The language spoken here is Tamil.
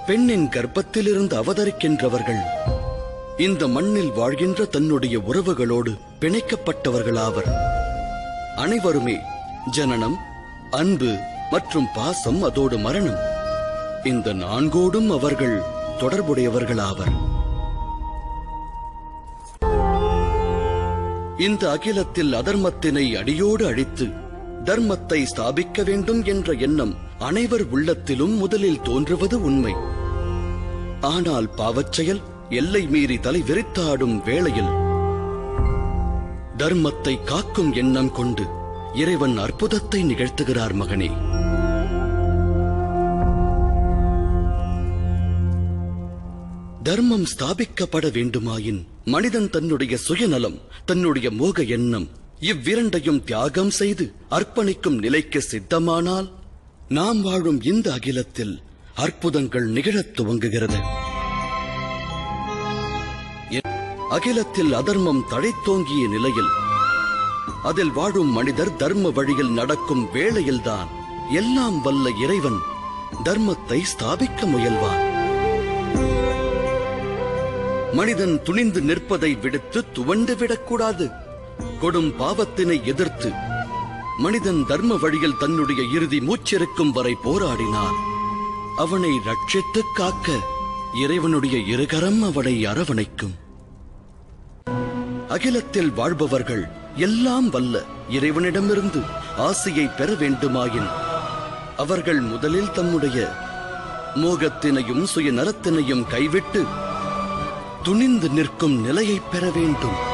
பெண்ணின் கர்ப்பத்திலிருந்து அவதரிக்கின்றவர்கள் இந்த மண்ணில் வாழ்கின்ற தன்னுடைய உறவுகளோடு பிணைக்கப்பட்டவர்களாவர் அனைவருமே ஜனனம் அன்பு மற்றும் பாசம் அதோடு மரணம் இந்த நான்கோடும் அவர்கள் தொடர்புடையவர்களாவர் இந்த அகிலத்தில் அதர்மத்தினை அடியோடு அழித்து தர்மத்தை ஸ்தாபிக்க வேண்டும் என்ற எண்ணம் அனைவர் உள்ளத்திலும் முதலில் தோன்றுவது உண்மை ஆனால் பாவச் செயல் எல்லை மீறி தலை விரித்தாடும் வேளையில் தர்மத்தை காக்கும் எண்ணம் கொண்டு இறைவன் அற்புதத்தை நிகழ்த்துகிறார் மகனே தர்மம் ஸ்தாபிக்கப்பட வேண்டுமாயின் மனிதன் தன்னுடைய சுயநலம் தன்னுடைய மோக எண்ணம் இவ்விரண்டையும் தியாகம் செய்து அர்ப்பணிக்கும் நிலைக்கு சித்தமானால் நாம் வாழும் இந்த அகிலத்தில் அற்புதங்கள் நிகழத் துவங்குகிறது எ- அகிலத்தில் அதர்மம் தழைத்தோங்கிய நிலையில் அதில் வாழும் மனிதர் தர்ம வழியில் நடக்கும் வேளையில்தான் எல்லாம் வல்ல இறைவன் தர்மத்தை ஸ்தாபிக்க முயல்வான் மனிதன் துணிந்து நிற்பதை விடுத்து துவண்டு விடக்கூடாது கொடும் பாவத்தினை எதிர்த்து மனிதன் தர்ம வழியில் தன்னுடைய இறுதி மூச்சிருக்கும் வரை போராடினான் அவனை ரட்சித்துக் காக்க இறைவனுடைய இருகரம் அவனை அரவணைக்கும் அகிலத்தில் வாழ்பவர்கள் எல்லாம் வல்ல இறைவனிடமிருந்து ஆசையை பெற வேண்டுமாயின் அவர்கள் முதலில் தம்முடைய மோகத்தினையும் சுயநலத்தினையும் கைவிட்டு துணிந்து நிற்கும் நிலையை பெற வேண்டும்